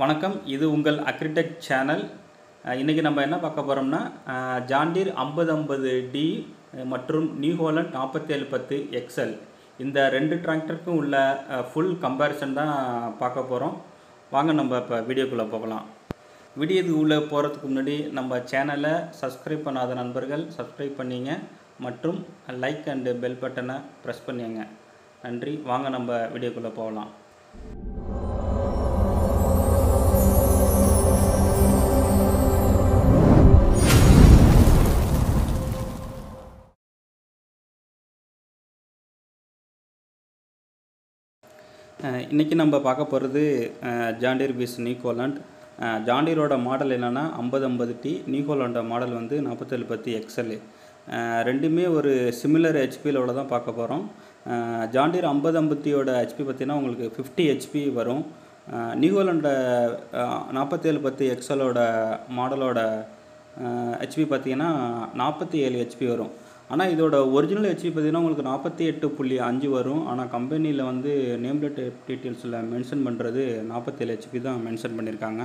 வணக்கம் இது உங்கள் அக்ரிடெக் சேனல் இன்றைக்கி நம்ம என்ன பார்க்க போகிறோம்னா ஜாண்டீர் ஐம்பது ஐம்பது டி மற்றும் நியூ ஹோலண்ட் நாற்பத்தேழு பத்து எக்ஸல் இந்த ரெண்டு டிராக்டருக்கும் உள்ள ஃபுல் கம்பேரிசன் தான் பார்க்க போகிறோம் வாங்க நம்ம இப்போ வீடியோக்குள்ளே போகலாம் வீடியோக்கு உள்ளே போகிறதுக்கு முன்னாடி நம்ம சேனலை சப்ஸ்கிரைப் பண்ணாத நண்பர்கள் சப்ஸ்கிரைப் பண்ணிங்க மற்றும் லைக் அண்டு பெல் பட்டனை ப்ரெஸ் பண்ணிங்க நன்றி வாங்க நம்ம வீடியோக்குள்ளே போகலாம் இன்றைக்கி நம்ம பார்க்க போகிறது ஜாண்டீர் பிஸ் நியூகோலாண்ட் ஜாண்டீரோட மாடல் என்னென்னா ஐம்பது ஐம்பது டி நியூகோலாண்டோட மாடல் வந்து நாற்பத்தேழு பத்து எக்ஸல் ரெண்டுமே ஒரு சிமிலர் ஹெச்பியிலோட தான் பார்க்க போகிறோம் ஜாண்டீர் ஐம்பது ஐம்பத்தியோட ஹெச்பி பார்த்திங்கன்னா உங்களுக்கு ஃபிஃப்டி ஹெச்பி வரும் நியூகோலாண்ட நாற்பத்தேழு பத்து எக்ஸலோட மாடலோட ஹெச்பி பார்த்திங்கன்னா நாற்பத்தி ஏழு ஹெச்பி வரும் ஆனால் இதோட ஒரிஜினல் ஹெச்பி பார்த்திங்கன்னா உங்களுக்கு நாற்பத்தி எட்டு புள்ளி அஞ்சு வரும் ஆனால் கம்பெனியில் வந்து நேம் பிளேட் டீட்டெயில்ஸில் மென்ஷன் பண்ணுறது நாற்பத்தேழு ஹெச்பி தான் மென்ஷன் பண்ணியிருக்காங்க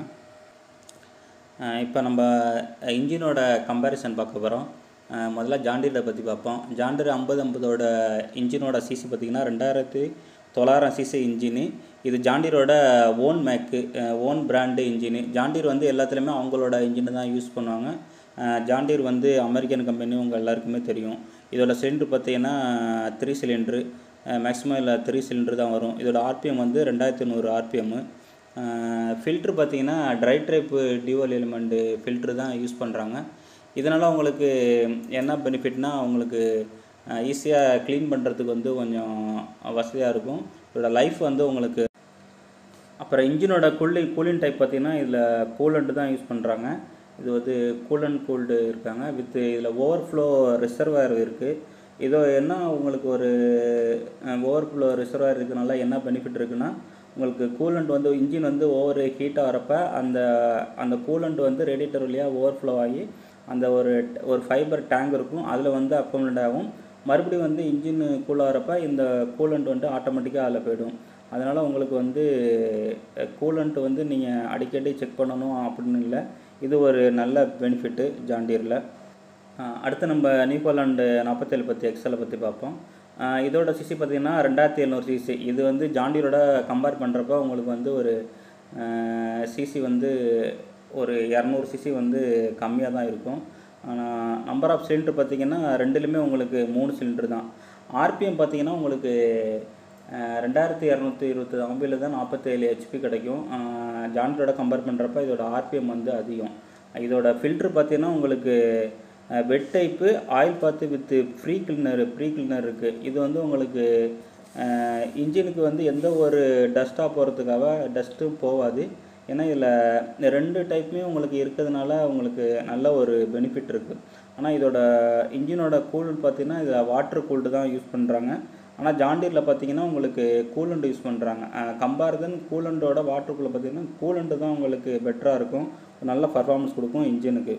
இப்போ நம்ம இன்ஜினோட கம்பேரிசன் பார்க்க போகிறோம் முதல்ல ஜாண்டீரை பற்றி பார்ப்போம் ஜாண்டீர் ஐம்பது ஐம்பதோட இன்ஜினோட சிசி பார்த்திங்கன்னா ரெண்டாயிரத்தி தொள்ளாயிரம் சிசி இன்ஜினு இது ஜாண்டீரோட own make own brand engine John Deere வந்து எல்லாத்துலேயுமே அவங்களோட இன்ஜினை தான் யூஸ் பண்ணுவாங்க ஜாண்டீர் வந்து அமெரிக்கன் கம்பெனி உங்கள் எல்லாருக்குமே தெரியும் இதோட சிலிண்ட்ரு பார்த்தீங்கன்னா த்ரீ சிலிண்ட்ரு மேக்ஸிமம் இல்லை த்ரீ சிலிண்ட்ரு தான் வரும் இதோட ஆர்பிஎம் வந்து ரெண்டாயிரத்தி நூறு ஆர்பிஎம்மு ஃபில்ட்ரு பார்த்தீங்கன்னா dry type dual element filter தான் யூஸ் பண்ணுறாங்க இதனால் உங்களுக்கு என்ன பெனிஃபிட்னா உங்களுக்கு ஈஸியாக க்ளீன் பண்ணுறதுக்கு வந்து கொஞ்சம் வசதியாக இருக்கும் இதோட லைஃப் வந்து உங்களுக்கு அப்புறம் இன்ஜினோட கூலிங் கூலிங் டைப் பார்த்திங்கன்னா இதில் கூலண்ட்டு தான் யூஸ் பண்ணுறாங்க இது வந்து கூல் அண்ட் கூல்டு இருக்காங்க வித் இதில் ஓவர்ஃப்ளோ ரிசர்வாயர் இருக்குது இதோ என்ன உங்களுக்கு ஒரு ஓவர்ஃப்ளோ ரிசர்வாயர் இருக்கனால என்ன பெனிஃபிட் இருக்குன்னா உங்களுக்கு கூலண்ட் வந்து இன்ஜின் வந்து ஓவர் ஹீட் ஆகிறப்ப அந்த அந்த கூலண்ட் வந்து ரேடியேட்டர் வழியாக ஓவர்ஃப்ளோ ஆகி அந்த ஒரு ஒரு ஃபைபர் டேங்க் இருக்கும் அதில் வந்து அக்கோமடேட் ஆகும் மறுபடியும் வந்து இன்ஜின் கூல் ஆகிறப்ப இந்த கூலண்ட் வந்து ஆட்டோமேட்டிக்காக அதில் போயிடும் அதனால் உங்களுக்கு வந்து கூலண்ட் வந்து நீங்கள் அடிக்கடி செக் பண்ணணும் அப்படின்னு இல்லை இது ஒரு நல்ல பெனிஃபிட்டு ஜாண்டீரில் அடுத்து நம்ம நியூகோலாண்டு நாற்பத்தேழு பத்து எக்ஸலை பற்றி பார்ப்போம் இதோட சிசி பார்த்திங்கன்னா ரெண்டாயிரத்தி எழுநூறு சிசி இது வந்து ஜாண்டீரோட கம்பேர் பண்ணுறப்ப உங்களுக்கு வந்து ஒரு சிசி வந்து ஒரு இரநூறு சிசி வந்து கம்மியாக தான் இருக்கும் ஆனால் நம்பர் ஆஃப் சிலிண்டர் பார்த்திங்கன்னா ரெண்டுலேயுமே உங்களுக்கு மூணு சிலிண்டர் தான் ஆர்பிஎம் பார்த்திங்கன்னா உங்களுக்கு ரெண்டாயிரத்தி இரநூத்தி இருபத்தி ஆம்பியில் தான் நாற்பத்தேழு ஹெச்பி கிடைக்கும் ஜாண்டரோட கம்பேர் பண்ணுறப்ப இதோட ஆர்பிஎம் வந்து அதிகம் இதோட ஃபில்ட்ரு பார்த்தீங்கன்னா உங்களுக்கு வெட் டைப்பு ஆயில் பார்த்து with free cleaner pre cleaner இருக்குது இது வந்து உங்களுக்கு இன்ஜினுக்கு வந்து எந்த ஒரு டஸ்ட்டாக போகிறதுக்காக டஸ்ட்டும் போகாது ஏன்னா இதில் ரெண்டு டைப்புமே உங்களுக்கு இருக்கிறதுனால உங்களுக்கு நல்ல ஒரு பெனிஃபிட் இருக்குது ஆனால் இதோட இன்ஜினோட கூல் பார்த்தீங்கன்னா இதில் வாட்டர் கூல்டு தான் யூஸ் பண்ணுறாங்க ஆனால் ஜாண்டீரில் பார்த்தீங்கன்னா உங்களுக்கு கூலண்ட் யூஸ் பண்ணுறாங்க கம்பேரிசன் கூலண்டோட வாட்டருக்குள்ளே பார்த்தீங்கன்னா கூலண்ட்டு தான் உங்களுக்கு பெட்டராக இருக்கும் நல்ல பர்ஃபார்மன்ஸ் கொடுக்கும் இன்ஜினுக்கு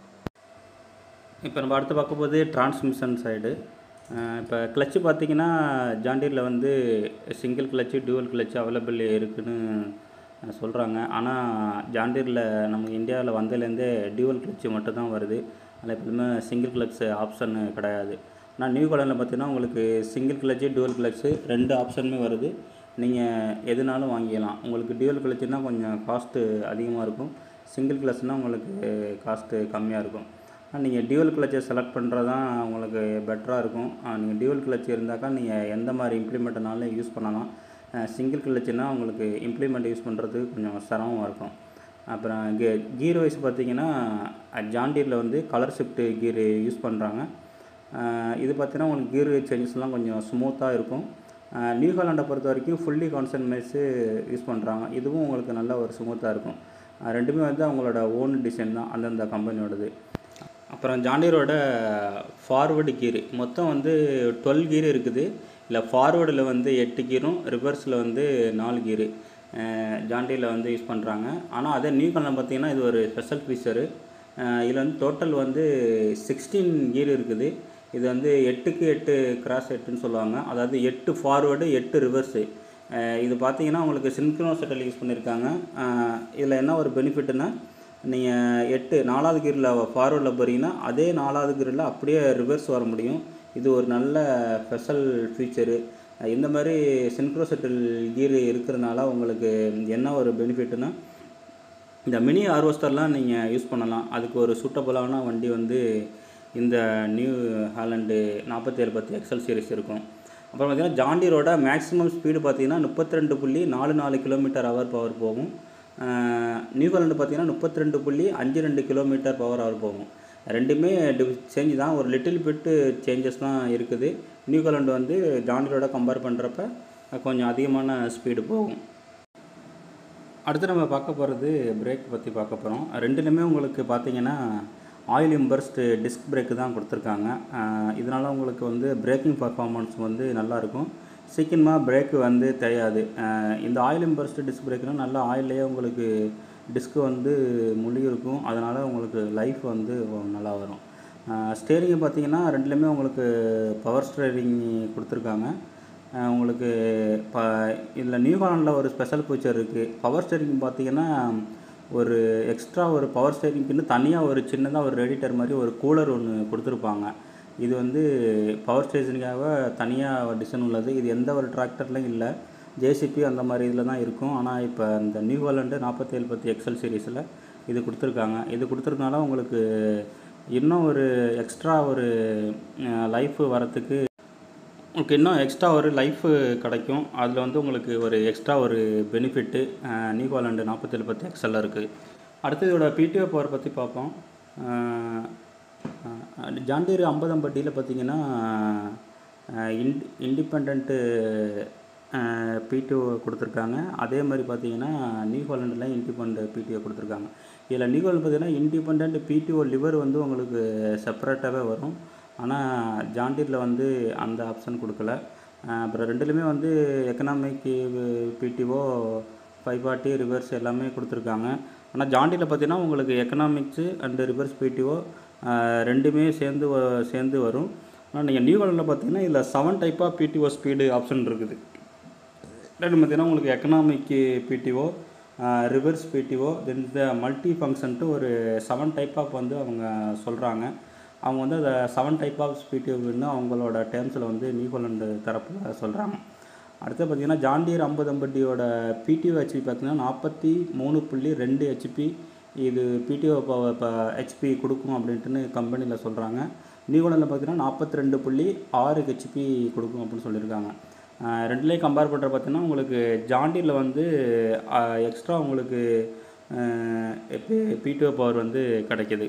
இப்போ நம்ம அடுத்து பார்க்கும்போது டிரான்ஸ்மிஷன் சைடு இப்போ கிளச்சு பார்த்தீங்கன்னா ஜாண்டீரில் வந்து single clutch dual clutch available இருக்குதுன்னு சொல்கிறாங்க ஆனால் ஜாண்டீரில் நம்ம இந்தியாவில் வந்ததுலேருந்தே டியூவல் கிளச்சு மட்டும் தான் வருது அதில் எப்போதுமே சிங்கிள் கிளச் ஆப்ஷன் கிடையாது ஆனால் நியூ காலனில் பார்த்தீங்கன்னா உங்களுக்கு சிங்கிள் கிளச்சு டியூவல் கிளச்சு ரெண்டு ஆப்ஷனுமே வருது நீங்கள் எதுனாலும் வாங்கிக்கலாம் உங்களுக்கு டியூவல் கிளச்சுனா கொஞ்சம் காஸ்ட்டு அதிகமாக இருக்கும் சிங்கிள் கிளச்சுனால் உங்களுக்கு காஸ்ட்டு கம்மியாக இருக்கும் நீங்கள் டியூவல் கிளச்சை செலக்ட் பண்ணுறது தான் உங்களுக்கு பெட்டராக இருக்கும் நீங்கள் டியூவல் கிளச் இருந்தாக்கா நீங்கள் எந்த மாதிரி இம்ப்ளிமெண்ட்னாலும் யூஸ் பண்ணலாம் சிங்கிள் கிளச்சுனா உங்களுக்கு இம்ப்ளிமெண்ட் யூஸ் பண்ணுறதுக்கு கொஞ்சம் சிரமமாக இருக்கும் அப்புறம் கே கீர் வைஸ் பார்த்தீங்கன்னா ஜாண்டீரில் வந்து கலர் ஷிஃப்ட்டு கீர் யூஸ் பண்ணுறாங்க இது பார்த்தீங்கன்னா உங்களுக்கு கீர் சேஞ்சஸ்லாம் கொஞ்சம் ஸ்மூத்தாக இருக்கும் நியூ ஹாலாண்டை பொறுத்த வரைக்கும் ஃபுல்லி கான்சன்ட்ரேட்ஸு யூஸ் பண்ணுறாங்க இதுவும் உங்களுக்கு நல்ல ஒரு ஸ்மூத்தாக இருக்கும் ரெண்டுமே வந்து அவங்களோட ஓன் டிசைன் தான் அந்தந்த கம்பெனியோடது அப்புறம் ஜாண்டீரோட ஃபார்வேர்டு கீரு மொத்தம் வந்து டுவெல் கீர் இருக்குது இல்லை ஃபார்வேர்டில் வந்து எட்டு கீரும் ரிவர்ஸில் வந்து நாலு கீரு ஜாண்டீரில் வந்து யூஸ் பண்ணுறாங்க ஆனால் அதே நியூ கலர் பார்த்திங்கன்னா இது ஒரு ஸ்பெஷல் ஃபீச்சரு இதில் வந்து டோட்டல் வந்து சிக்ஸ்டீன் கீர் இருக்குது இது வந்து எட்டுக்கு எட்டு கிராஸ் எட்டுன்னு சொல்லுவாங்க அதாவது எட்டு ஃபார்வேர்டு எட்டு ரிவர்ஸு அஹ் இது பார்த்தீங்கன்னா உங்களுக்கு சின்க்ரோனோ செட்டல் யூஸ் பண்ணியிருக்காங்க இதில் என்ன ஒரு பெனிஃபிட்னா நீங்கள் எட்டு நாலாவது கீரில் ஃபார்வர்டில் போகிறீங்கன்னா அதே நாலாவது கீரில் அப்படியே ரிவர்ஸ் வர முடியும் இது ஒரு நல்ல ஸ்பெஷல் ஃபீச்சரு இந்த மாதிரி சின்க்ரோ செட்டில் கீர் இருக்கிறதுனால உங்களுக்கு என்ன ஒரு பெனிஃபிட்னா இந்த மினி ஹார்வெஸ்டர்லாம் நீங்கள் யூஸ் பண்ணலாம் அதுக்கு ஒரு சூட்டபுளான வண்டி வந்து இந்த நியூ ஹாலண்டு நாற்பத்தேழு பத்து எக்ஸல் சீரிஸ் இருக்கும் அப்புறம் பார்த்தீங்கன்னா ஜாண்டியரோட மேக்ஸிமம் ஸ்பீடு பார்த்தீங்கன்னா முப்பத்தி ரெண்டு புள்ளி நாலு நாலு கிலோமீட்டர் ஹவர் பவர் போகும் நியூ ஹாலண்டு பார்த்தீங்கன்னா முப்பத்தி ரெண்டு புள்ளி அஞ்சு ரெண்டு கிலோமீட்டர் பவர் ஹவர் போகும் ரெண்டுமே சேஞ்ச் தான் ஒரு லிட்டில் பிட்டு சேஞ்சஸ் தான் இருக்குது நியூ ஹாலண்டு வந்து ஜாண்டியரோட கம்பேர் பண்ணுறப்ப கொஞ்சம் அதிகமான ஸ்பீடு போகும் அடுத்து நம்ம பார்க்க போகிறது பிரேக் பற்றி பார்க்க போகிறோம் ரெண்டுலையுமே உங்களுக்கு பார்த்தீங்கன்னா ஆயில் இம்பர்ஸ்டு டிஸ்க் பிரேக்கு தான் கொடுத்துருக்காங்க இதனால் உங்களுக்கு வந்து பிரேக்கிங் பர்ஃபார்மன்ஸ் வந்து நல்லாயிருக்கும் சீக்கிரமாக பிரேக்கு வந்து தெரியாது இந்த ஆயில் இம்பர்ஸ்டு டிஸ்க் பிரேக்னால் நல்லா ஆயிலே உங்களுக்கு டிஸ்க்கு வந்து முழுகி இருக்கும் அதனால் உங்களுக்கு லைஃப் வந்து நல்லா வரும் ஸ்டேரிங்கை பார்த்தீங்கன்னா ரெண்டுலேயுமே உங்களுக்கு பவர் ஸ்டேரிங் கொடுத்துருக்காங்க அஹ் உங்களுக்கு இப்போ இதில் நியூ ஹாலண்டில் ஒரு ஸ்பெஷல் ஃபீச்சர் இருக்குது பவர் ஸ்டேரிங் பார்த்தீங்கன்னா ஒரு எக்ஸ்ட்ரா ஒரு பவர் ஸ்டேரிங்க்குன்னு தனியாக ஒரு சின்னதாக ஒரு ரெடிட்டர் மாதிரி ஒரு கூலர் ஒன்று கொடுத்துருப்பாங்க இது வந்து பவர் ஸ்டேஷனுக்காக தனியாக டிசைன் உள்ளது இது எந்த ஒரு டிராக்டர்லையும் இல்லை ஜேசிபி அந்த மாதிரி இதில் தான் இருக்கும் ஆனால் இப்போ இந்த நியூ ஹாலண்டு நாற்பத்தேழு பத்து எக்ஸல் சீரீஸில் இது கொடுத்துருக்காங்க இது கொடுத்துருக்கனால உங்களுக்கு இன்னும் ஒரு எக்ஸ்ட்ரா ஒரு லைஃப் வரத்துக்கு உங்களுக்கு இன்னும் எக்ஸ்ட்ரா ஒரு லைஃப் கிடைக்கும் அதில் வந்து உங்களுக்கு ஒரு எக்ஸ்ட்ரா ஒரு பெனிஃபிட்டு நியூஹாலண்டு நாற்பத்தேழு பத்து எக்ஸலில் இருக்குது அடுத்து இதோட பிடிஓ பவர் பற்றி பார்ப்போம் ஜாண்டீர் ஐம்பதம்பட்டியில் பார்த்தீங்கன்னா இன் இண்டிபெண்ட்டு பிடிஓ கொடுத்துருக்காங்க அதே மாதிரி பார்த்தீங்கன்னா நியூஹாலண்டில் இண்டிபெண்ட் பிடிஓ கொடுத்துருக்காங்க இதில் நியூஹாலண்ட் பார்த்தீங்கன்னா இண்டிபெண்ட் பிடிஓ லிவர் வந்து உங்களுக்கு செப்பரேட்டாகவே வரும் ஆனால் ஜாண்டீரில் வந்து அந்த ஆப்ஷன் கொடுக்கல அப்புறம் ரெண்டுலேயுமே வந்து economic PTO five forty reverse எல்லாமே கொடுத்துருக்காங்க ஆனால் ஜாண்டியில் பார்த்தீங்கன்னா உங்களுக்கு எக்கனாமிக்ஸு அண்டு ரிவர்ஸ் பிடிஓ ரெண்டுமே சேர்ந்து வ- சேர்ந்து வரும் ஆனால் நீங்கள் நியூ ஹாலண்டில் பார்த்தீங்கன்னா இதில் seven type of PTO speed option இருக்குது ரெண்டு பார்த்தீங்கன்னா உங்களுக்கு economic PTO reverse PTO then இந்த மல்டி ஃபங்க்ஷன்ட்டு ஒரு செவன் டைப் ஆஃப் வந்து அவங்க சொல்கிறாங்க அவங்க வந்து அதை செவன் டைப் ஆஃப் பிடிஓன்னு அவங்களோட டேர்ம்ஸில் வந்து நியூஹாலண்டு தரப்பில் சொல்கிறாங்க அடுத்து பார்த்தீங்கன்னா ஜாண்டியர் ஐம்பது ஐம்பட்டியோட பிடிஓ ஹெச்பி பார்த்தீங்கன்னா நாற்பத்தி மூணு புள்ளி ரெண்டு ஹெச்பி இது பிடிஓ இப்போ ஹெச்பி கொடுக்கும் அப்படின்ட்டுன்னு கம்பெனியில் சொல்கிறாங்க நியூஹாலண்டில் பார்த்தீங்கன்னா நாற்பத்தி ரெண்டு புள்ளி ஆறு ஹெச்பி கொடுக்கும் அப்படின்னு சொல்லியிருக்காங்க ஆஹ் ரெண்டுலேயும் கம்பேர் பண்ணுற பார்த்தீங்கன்னா உங்களுக்கு ஜாண்டியில் வந்து எக்ஸ்ட்ரா உங்களுக்கு பிடிஓ பவர் வந்து கிடைக்கிது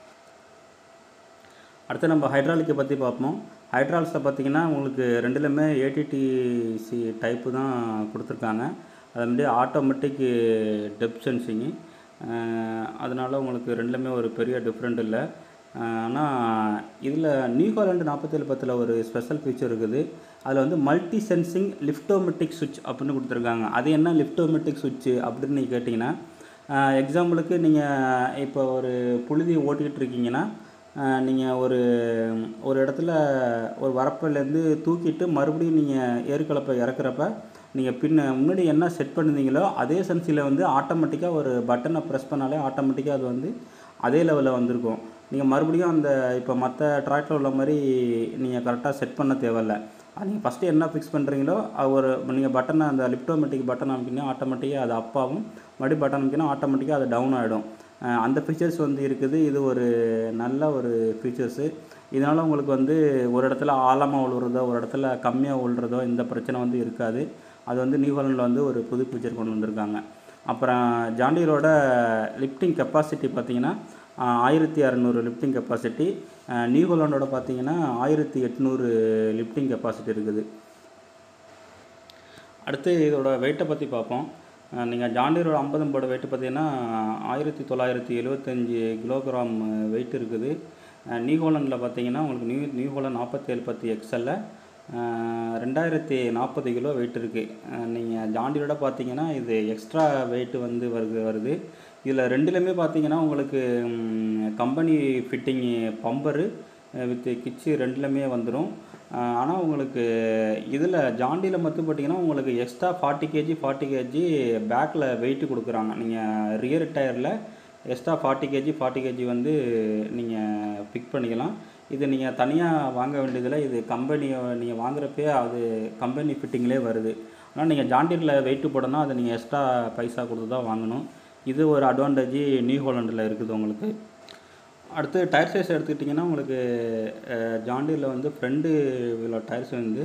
அடுத்து நம்ம ஹைட்ராலிக்கை பற்றி பார்ப்போம் ஹைட்ராலிக்ஸில் பார்த்தீங்கன்னா உங்களுக்கு ரெண்டுலையுமே ஏடிடிசி டைப்பு தான் கொடுத்துருக்காங்க அது மாதிரி ஆட்டோமேட்டிக் டெப் சென்சிங்கு அதனால் உங்களுக்கு ரெண்டுலையுமே ஒரு பெரிய டிஃப்ரெண்ட் இல்லை ஆனால் இதில் நியூஹாலண்டு நாற்பத்தேழு பத்தில் ஒரு ஸ்பெஷல் ஃபீச்சர் இருக்குது அதில் வந்து மல்டி சென்சிங் லிஃப்டோமெட்டிக் சுவிட்ச் அப்படின்னு கொடுத்துருக்காங்க அது என்ன லிஃப்டோமெட்டிக் சுவிட்ச் அப்படின்னு நீங்கள் கேட்டிங்கன்னா எக்ஸாம்பிளுக்கு நீங்கள் இப்போ ஒரு புழுதி ஓட்டிக்கிட்டு இருக்கீங்கன்னா நீங்கள் ஒரு ஒரு இடத்துல ஒரு வரப்பிலேருந்து தூக்கிட்டு மறுபடியும் நீங்கள் ஏற்கலப்பை இறக்குறப்ப நீங்கள் பின்ன முன்னாடி என்ன செட் பண்ணிருந்தீங்களோ அதே சென்சில் வந்து ஆட்டோமேட்டிக்காக ஒரு பட்டனை ப்ரெஸ் பண்ணாலே ஆட்டோமேட்டிக்காக அது வந்து அதே லெவலில் வந்திருக்கும் நீங்கள் மறுபடியும் அந்த இப்போ மற்ற ட்ராக்டர் உள்ள மாதிரி நீங்கள் கரெக்டாக செட் பண்ண தேவையில்ல அது நீங்கள் ஃபஸ்ட்டு என்ன ஃபிக்ஸ் பண்ணுறீங்களோ அது ஒரு நீங்கள் பட்டனை அந்த லிப்டோமேட்டிக் பட்டன் அமைக்கிங்கன்னா ஆட்டோமேட்டிக்காக அது அப்பாகும் மறுபடியும் பட்டன் அமைக்கினா ஆட்டோமேட்டிக்காக அது டவுன் ஆகிடும் அஹ் அந்த ஃபீச்சர்ஸ் வந்து இருக்குது இது ஒரு நல்ல ஒரு ஃபீச்சர்ஸு இதனால் உங்களுக்கு வந்து ஒரு இடத்துல ஆழமாக உழுறதோ ஒரு இடத்துல கம்மியாக உழுறதோ இந்த பிரச்சனை வந்து இருக்காது அது வந்து நியூஹாலண்டில் வந்து ஒரு புது ஃபீச்சர் கொண்டு வந்திருக்காங்க அப்புறம் ஜாண்டியரோட லிஃப்டிங் கெப்பாசிட்டி பார்த்தீங்கன்னா ஆயிரத்தி அறநூறு லிஃப்டிங் கெப்பாசிட்டி நியூஹாலண்டோட பார்த்தீங்கன்னா ஆயிரத்தி எட்நூறு லிஃப்டிங் கெப்பாசிட்டி இருக்குது அடுத்து இதோட வெயிட்டை பற்றி பார்ப்போம் நீங்கள் ஜாண்டியரோட ஐம்பதம்போட வெயிட் பார்த்தீங்கன்னா ஆயிரத்தி தொள்ளாயிரத்தி எழுபத்தஞ்சி கிலோகிராம் வெயிட் இருக்குது நியூஹோலண்டில் பார்த்தீங்கன்னா உங்களுக்கு நியூ நியூஹோலண்ட் நாற்பத்தேழு பத்து எக்ஸலில் ரெண்டாயிரத்தி நாற்பது கிலோ வெயிட் இருக்குது நீங்கள் ஜாண்டியரோட பார்த்தீங்கன்னா இது எக்ஸ்ட்ரா வெயிட் வந்து வருது வருது இதில் ரெண்டுலேயுமே பார்த்தீங்கன்னா உங்களுக்கு கம்பெனி ஃபிட்டிங் பம்பரு வித் கிச்சு ரெண்டுலேயுமே வந்துடும் ஆனால் உங்களுக்கு இதில் ஜாண்டியில் மட்டும் பார்த்தீங்கன்னா உங்களுக்கு extra forty KG forty KG பேக்கில் வெயிட் கொடுக்குறாங்க நீங்கள் ரியர் டயரில் extra forty KG forty KG வந்து நீங்கள் பிக் பண்ணிக்கலாம் இது நீங்கள் தனியாக வாங்க வேண்டியதில்லை இது கம்பெனி நீங்கள் வாங்குறப்பே அது கம்பெனி ஃபிட்டிங்லேயே வருது ஆனால் நீங்கள் ஜாண்டியில் வெயிட் போடணும் அதை நீங்கள் எக்ஸ்ட்ரா பைசா கொடுத்து தான் வாங்கணும் இது ஒரு அட்வான்டேஜ் நியூ ஹோலண்டில் இருக்குது உங்களுக்கு அடுத்து டயர் சைஸ் எடுத்துக்கிட்டிங்கன்னா உங்களுக்கு ஜாண்டியில் வந்து ஃப்ரண்டு உள்ள டயர்ஸ் வந்து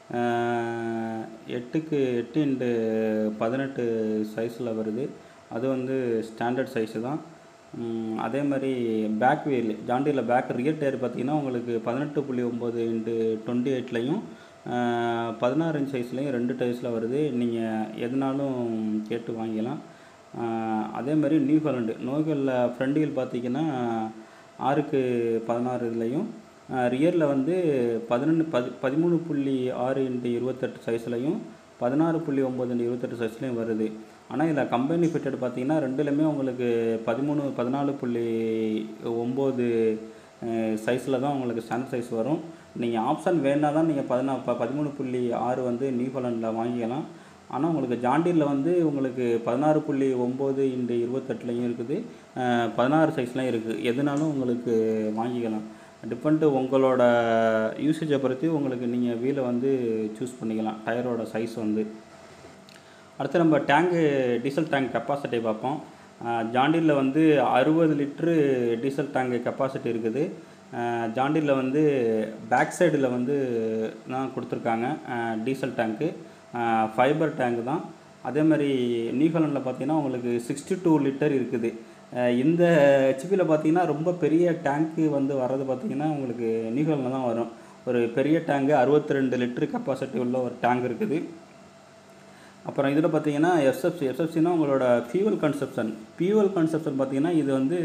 அஹ், எட்டுக்கு எட்டு இன்ட்டு பதினெட்டு சைஸில் வருது அது வந்து ஸ்டாண்டர்ட் சைஸு தான் உம், அதே மாதிரி பேக் வீல் ஜாண்டியில் பேக் ரியர் டயர் பார்த்தீங்கன்னா உங்களுக்கு பதினெட்டு புள்ளி ஒம்பது இன்ட்டு டுவெண்ட்டி எயிட்லையும் பதினாறு இன்ச் சைஸ்லையும் ரெண்டு டயர்ஸில் வருது நீங்கள் எதுனாலும் கேட்டு வாங்கிக்கலாம் அஹ், அதே மாதிரி நியூ ஹாலண்டு நோய்களில் ஃப்ரண்ட் வீல் பார்த்தீங்கன்னா ஆறுக்கு பதினாறு இதுலையும் ரியரில் வந்து பதினொன்று பதி பதிமூணு புள்ளி ஆறு இன்ட்டு இருபத்தெட்டு சைஸ்லையும் பதினாறு புள்ளி ஒம்பது இன்ட்டு இருபத்தெட்டு சைஸ்லையும் வருது ஆனால் இதில் கம்பெனி ஃபிட்டட் பார்த்தீங்கன்னா ரெண்டுலையுமே உங்களுக்கு பதிமூணு பதினாலு புள்ளி ஒம்பது சைஸில் தான் உங்களுக்கு ஸ்டாண்டர்ட் சைஸ் வரும் நீங்கள் ஆப்ஷன் வேணால் தான் நீங்கள் பதினா ப பதிமூணு புள்ளி ஆறு வந்து நியூ ஹாலண்டில் வாங்கிக்கலாம் ஆனால் உங்களுக்கு ஜாண்டியில் வந்து உங்களுக்கு பதினாறு புள்ளி ஒம்பது இன்டு இருபத்தெட்டுலையும் இருக்குது அஹ், பதினாறு சைஸ்லையும் இருக்குது எதுனாலும் உங்களுக்கு வாங்கிக்கலாம் டிபெண்ட்டு உங்களோட யூசேஜை பொறுத்து உங்களுக்கு நீங்கள் வீலை வந்து சூஸ் பண்ணிக்கலாம் டயரோட சைஸ் வந்து அடுத்து நம்ம டேங்கு டீசல் டேங்க் கெப்பாசிட்டி பார்ப்போம் ஜாண்டியில் வந்து அறுபது லிட்ரு டீசல் டேங்க் கெப்பாசிட்டி இருக்குது ஜாண்டியில் வந்து பேக் சைடில் வந்து தான் கொடுத்துருக்காங்க டீசல் டேங்க்கு ஃபைபர் டேங்க் தான் அதே மாதிரி நியூஹாலண்டில் பார்த்தீங்கன்னா உங்களுக்கு சிக்ஸ்டி டூ லிட்டர் இருக்குது அஹ் இந்த ஹெச்பியில் பார்த்தீங்கன்னா ரொம்ப பெரிய டேங்க்கு வந்து வர்றது பார்த்தீங்கன்னா உங்களுக்கு நியூஹாலண்டில் தான் வரும் ஒரு பெரிய டேங்கு அறுபத்தி ரெண்டு லிட்டர் கெப்பாசிட்டி உள்ள ஒரு டேங்க் இருக்குது அப்புறம் இதில் பார்த்தீங்கன்னா எஸ்எஃப்சி எஸ்எஃப்சினா உங்களோட ஃபியூவல் கன்சப்ஷன் ஃபியூவல் கன்சப்ஷன் பார்த்தீங்கன்னா இது வந்து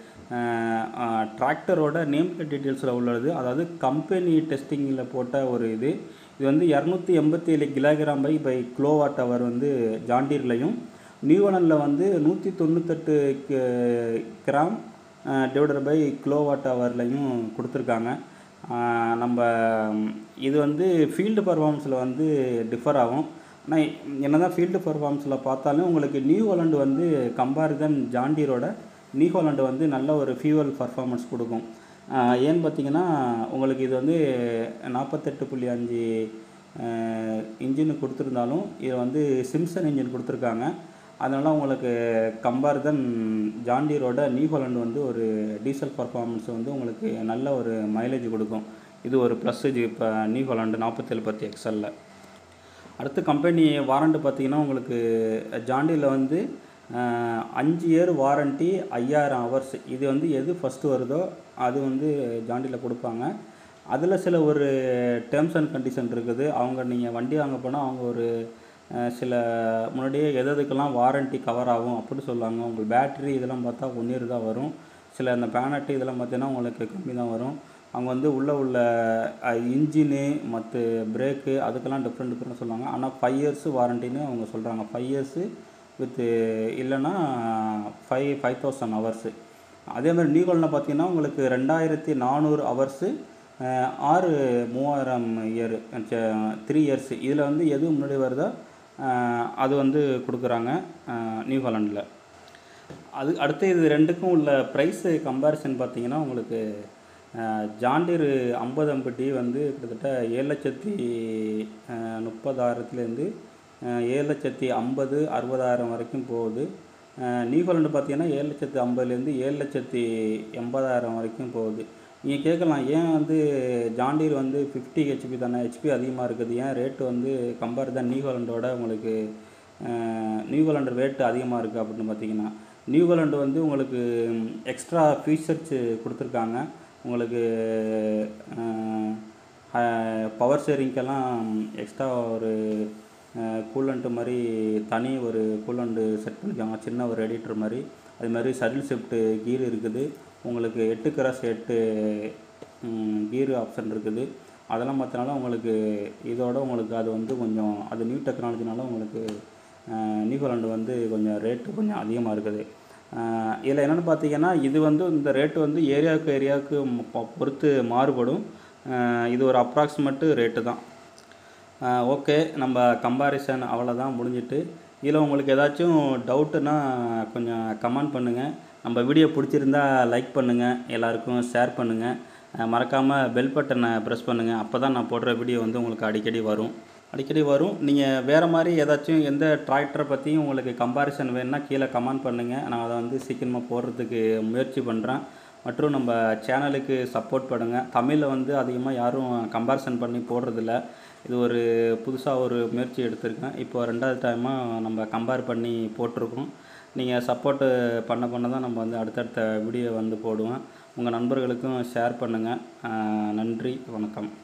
டிராக்டரோட நேம் பிளேட் டீட்டெயில்ஸில் உள்ளது அதாவது கம்பெனி டெஸ்டிங்கில் போட்ட ஒரு இது இது வந்து இரநூத்தி எண்பத்தி ஏழு kilogram by by kilowatt hour வந்து ஜாண்டீர்லையும் நியூவலனில் வந்து நூற்றி தொண்ணூத்தெட்டு கிராம் டிவைடட் பை கிலோவாட் ஹவர்லையும் கொடுத்துருக்காங்க ஆஹ் நம்ம ம், இது வந்து ஃபீல்டு பர்ஃபார்மன்ஸில் வந்து டிஃபர் ஆகும் ஆனால் என்னதான் ஃபீல்டு பர்ஃபார்மன்ஸில் பார்த்தாலும் உங்களுக்கு நியூ ஹாலண்டு வந்து கம்பாரிசன் ஜாண்டீரோட நியூ ஹாலண்டு வந்து நல்ல ஒரு ஃபியூவல் பர்ஃபார்மன்ஸ் கொடுக்கும் ஆஹ் ஏன்னு பார்த்தீங்கன்னா உங்களுக்கு இது வந்து நாற்பத்தெட்டு புள்ளி அஞ்சு இன்ஜின் கொடுத்துருந்தாலும் இது வந்து சிம்சன் இன்ஜின் கொடுத்துருக்காங்க அதனால் உங்களுக்கு கம்பாரிசன் ஜாண்டீரோட நியூ ஹாலண்ட் வந்து ஒரு டீசல் பர்ஃபார்மன்ஸ் வந்து உங்களுக்கு நல்ல ஒரு மைலேஜ் கொடுக்கும் இது ஒரு ப்ளஸ் இது இப்போ நியூ ஹாலண்டு நாற்பத்தேழு பத்து எக்ஸலில் அடுத்து கம்பெனி வாரண்ட்டு பார்த்தீங்கன்னா உங்களுக்கு ஜாண்டியில் வந்து அஹ், அஞ்சு இயர் வாரண்ட்டி ஐயாயிரம் ஹவர்ஸ் இது வந்து எது ஃபஸ்ட்டு வருதோ அது வந்து ஜாண்டியில் கொடுப்பாங்க அதில் சில ஒரு டேர்ம்ஸ் அண்ட் கண்டிஷன் இருக்குது அவங்க நீங்கள் வண்டி வாங்க போனால் அவங்க ஒரு அஹ், சில முன்னாடியே எது எதுக்கெல்லாம் வாரண்ட்டி கவர் ஆகும் அப்படின்னு சொல்லுவாங்க உங்களுக்கு பேட்டரி இதெல்லாம் பார்த்தா ஒன் இயர் தான் வரும் சில இந்த பேனட்டு இதெல்லாம் பார்த்தீங்கன்னா உங்களுக்கு கம்மி தான் வரும் அவங்க வந்து உள்ளே உள்ள இன்ஜினு மற்ற பிரேக்கு அதுக்கெல்லாம் டிஃப்ரெண்ட் டிஃப்ரெண்ட் சொல்லுவாங்க ஆனால் ஃபைவ் இயர்ஸ் வாரண்டின்னு அவங்க சொல்கிறாங்க ஃபைவ் இயர்ஸு வித்து இல்லைன்னா ஃபைவ் ஃபைவ் தௌசண்ட் ஹவர்ஸு அதே மாதிரி நீகோலில் பார்த்தீங்கன்னா உங்களுக்கு ரெண்டாயிரத்தி நானூறு ஹவர்ஸு ஆறு மூவாயிரம் இயர் த்ரீ இயர்ஸ் இதில் வந்து எது முன்னாடி வருதோ அஹ், அது வந்து கொடுக்குறாங்க நியூ ஹாலண்டில் அது அடுத்து இது ரெண்டுக்கும் உள்ள ப்ரைஸு கம்பேரிசன் பார்த்தீங்கன்னா உங்களுக்கு ஜாண்டீர் ஐம்பது ஐம்பது வந்து கிட்டத்தட்ட ஏழு லட்சத்தி அஹ், முப்பதாயிரத்துலேருந்து அஹ், ஏழு லட்சத்தி ஐம்பது அறுபதாயிரம் வரைக்கும் போகுது நியூஹாலண்டு பார்த்தீங்கன்னா ஏழு லட்சத்தி ஐம்பதுலேருந்து ஏழு லட்சத்தி எண்பதாயிரம் வரைக்கும் போகுது நீங்கள் கேட்கலாம் ஏன் வந்து ஜாண்டீர் வந்து ஃபிஃப்டி ஹெச்பி தானே ஹெச்பி அதிகமாக இருக்குது ஏன் ரேட்டு வந்து கம்பேர் தான் நியூஹாலண்டோட உங்களுக்கு நியூஹாலண்ட் ரேட்டு அதிகமாக இருக்குது அப்படின்னு பார்த்தீங்கன்னா நியூஹாலண்டு வந்து உங்களுக்கு எக்ஸ்ட்ரா ஃபீச்சர்ஸ் கொடுத்துருக்காங்க உங்களுக்கு பவர் ஷேரிங்க்கெல்லாம் எக்ஸ்ட்ரா ஒரு கூலண்ட்டு மாதிரி தனி ஒரு கூலண்ட்டு செட் பண்ணிருக்காங்க சின்ன ஒரு எடிட்டர் மாதிரி அது மாதிரி சடில் ஷிஃப்ட்டு கீர் இருக்குது உங்களுக்கு எட்டு கிராஸ் எட்டு கீர் ஆப்ஷன் இருக்குது அதெல்லாம் பார்த்தனால உங்களுக்கு இதோட உங்களுக்கு அது வந்து கொஞ்சம் அது நியூ டெக்னாலஜினால உங்களுக்கு நியூஹாலண்டு வந்து கொஞ்சம் ரேட்டு கொஞ்சம் அதிகமாக இருக்குது இதில் என்னென்னு பார்த்தீங்கன்னா இது வந்து இந்த ரேட்டு வந்து ஏரியாவுக்கு ஏரியாவுக்கு ம- பொ- பொறுத்து மாறுபடும் அஹ் இது ஒரு அப்ராக்சிமேட்டு ரேட்டு தான் ஓகே நம்ம கம்பாரிசன் அவ்வளோதான் முடிஞ்சிட்டு இதில் உங்களுக்கு ஏதாச்சும் டவுட்டுன்னா கொஞ்சம் கமெண்ட் பண்ணுங்கள் நம்ம வீடியோ பிடிச்சிருந்தா லைக் பண்ணுங்கள் எல்லாருக்கும் ஷேர் பண்ணுங்கள் மறக்காமல் பெல் பட்டனை ப்ரெஸ் பண்ணுங்கள் அப்போ தான் நான் போடுற வீடியோ வந்து உங்களுக்கு அடிக்கடி வரும் அடிக்கடி வரும் நீங்கள் வேறு மாதிரி ஏதாச்சும் எந்த டிராக்டரை பற்றியும் உங்களுக்கு கம்பாரிசன் வேணும்னா கீழே கமெண்ட் பண்ணுங்கள் நான் அதை வந்து சீக்கிரமாக போடுறதுக்கு முயற்சி பண்ணுறேன் மற்றும் நம்ம சேனலுக்கு சப்போர்ட் பண்ணுங்கள் தமிழில் வந்து அதிகமாக யாரும் கம்பாரிசன் பண்ணி போடுறதில்ல இது ஒரு புதுசாக ஒரு முயற்சி எடுத்திருக்கேன் இப்போ ரெண்டாவது டைமாக நம்ம கம்பேர் பண்ணி போட்டிருக்கோம் நீங்கள் சப்போர்ட்டு பண்ண பண்ண தான் நம்ம வந்து அடுத்தடுத்த வீடியோ வந்து போடுவேன் உங்கள் நண்பர்களுக்கும் ஷேர் பண்ணுங்கள் நன்றி வணக்கம்